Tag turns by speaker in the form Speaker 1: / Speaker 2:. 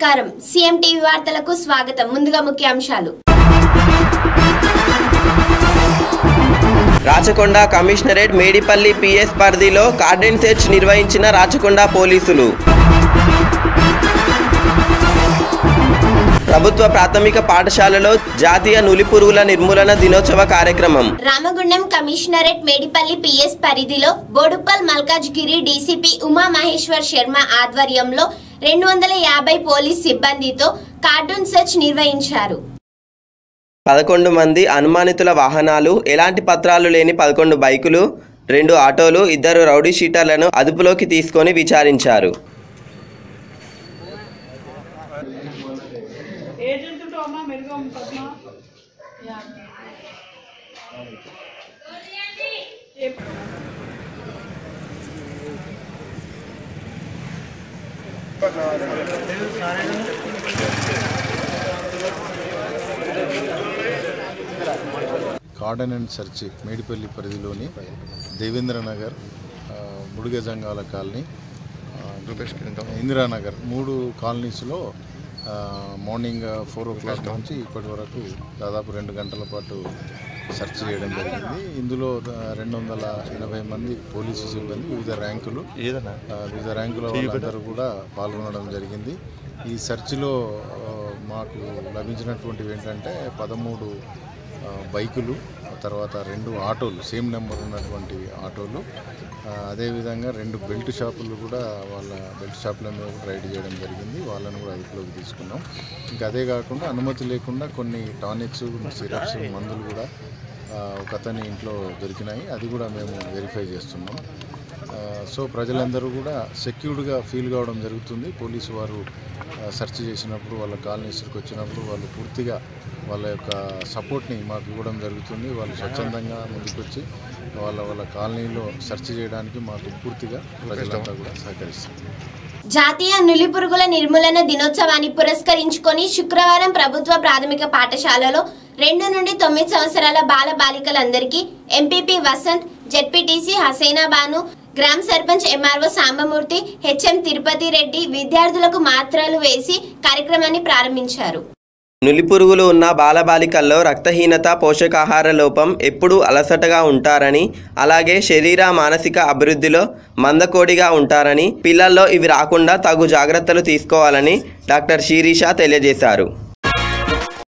Speaker 1: నమస్కారం CM TV వార్తలకు స్వాగతం ముందుగా ముఖ్యాంశాలు
Speaker 2: రాచకొండ కమిషనరేట్ మేడిపల్లి పిఎస్ పరిధిలో కార్డెన్ సెర్చ్ నిర్వహించిన రాచకొండ పోలీసులు ప్రభుత్వ ప్రాథమిక పాఠశాలలో జాతీయ నులిపురుగుల నిర్మూలన దినోత్సవ కార్యక్రమం
Speaker 1: రామగుండం కమిషనరేట్ మేడిపల్లి పిఎస్ పరిధిలో బోడుప్పల్ మల్కాజ్గిరి డీసీపీ ఉమా మహేశ్వర్ శర్మ ఆధ్వర్యంలో రెండు వందల యాభై పోలీస్ సిబ్బందితో కార్టూన్ సెర్చ్ నిర్వహించారు
Speaker 2: పదకొండు మంది అనుమానితుల వాహనాలు ఎలాంటి పత్రాలు లేని పదకొండు బైకులు రెండు ఆటోలు ఇద్దరు రౌడీ షీటర్లను అదుపులోకి తీసుకొని విచారించారు
Speaker 3: ఏజెంట్ తో అమ్మా Merugu Padma
Speaker 4: cordon and search Medipally పరిధిలోని దేవేంద్ర నగర్ ఆ, ముడిగజంగాల కాలనీ ఆ, ఇందిరానగర్ మూడు కాలనీస్లో ఆ, మార్నింగ్ ఫోర్ ఓ క్లాక్ నుంచి ఇప్పటి వరకు దాదాపు రెండు గంటల పాటు సెర్చ్ చేయడం జరిగింది ఇందులో ఆ, రెండు వందల ఎనభై మంది పోలీసు సిబ్బంది వివిధ ర్యాంకులు ఆ, వివిధ ర్యాంకుల వాళ్ళందరూ కూడా పాల్గొనడం జరిగింది ఈ సెర్చ్లో ఆ, మాకు లభించినటువంటివి ఏంటంటే పదమూడు ఆ, బైకులు ఆ తర్వాత రెండు ఆటోలు సేమ్ నెంబర్ ఉన్నటువంటి ఆటోలు ఆ, అదేవిధంగా రెండు బెల్ట్ షాపులు కూడా వాళ్ళ బెల్ట్ షాపుల మీద కూడా రైడ్ చేయడం జరిగింది వాళ్ళని కూడా అదుపులోకి తీసుకున్నాం ఇంకా అదే కాకుండా అనుమతి లేకుండా కొన్ని టానిక్స్ సిరప్స్ మందులు కూడా ఆ, ఒక అతని ఇంట్లో దొరికినాయి అది కూడా మేము వెరిఫై చేస్తున్నాం ఆ, సో ప్రజలందరూ కూడా సెక్యూర్డ్గా ఫీల్ కావడం జరుగుతుంది పోలీసు వారు ఆ, సెర్చ్ చేసినప్పుడు వాళ్ళ కాలనీస్కి వచ్చినప్పుడు వాళ్ళు పూర్తిగా వాళ్ళ యొక్క సపోర్ట్ని మాకు ఇవ్వడం జరుగుతుంది వాళ్ళు స్వచ్ఛందంగా ముందుకొచ్చి వాళ్ళ వాళ్ళ కాలనీలో సెర్చ్ చేయడానికి మాకు పూర్తిగా ప్రజలంతా కూడా సహకరిస్తారు
Speaker 1: జాతీయ నులిపురుగుల నిర్మూలన దినోత్సవాన్ని పురస్కరించుకొని శుక్రవారం ప్రభుత్వ ప్రాథమిక పాఠశాలలో రెండు నుండి తొమ్మిది సంవత్సరాల బాల బాలికలందరికీ ఎంపీపీ వసంత్ జెడ్పీటీసీ హసైనా బాను గ్రామ సర్పంచ్ ఎంఆర్ఓ సాంబమూర్తి హెచ్ఎం తిరుపతి రెడ్డి విద్యార్థులకు మాత్రలు వేసి కార్యక్రమాన్ని ప్రారంభించారు
Speaker 2: నులిపురుగులు ఉన్న బాలబాలికల్లో రక్తహీనత పోషకాహార లోపం ఎప్పుడూ అలసటగా ఉంటారని అలాగే శరీర మానసిక అభివృద్ధిలో మందకోడిగా ఉంటారని పిల్లల్లో ఇవి రాకుండా తగు జాగ్రత్తలు తీసుకోవాలని డాక్టర్ శిరీష తెలియజేశారు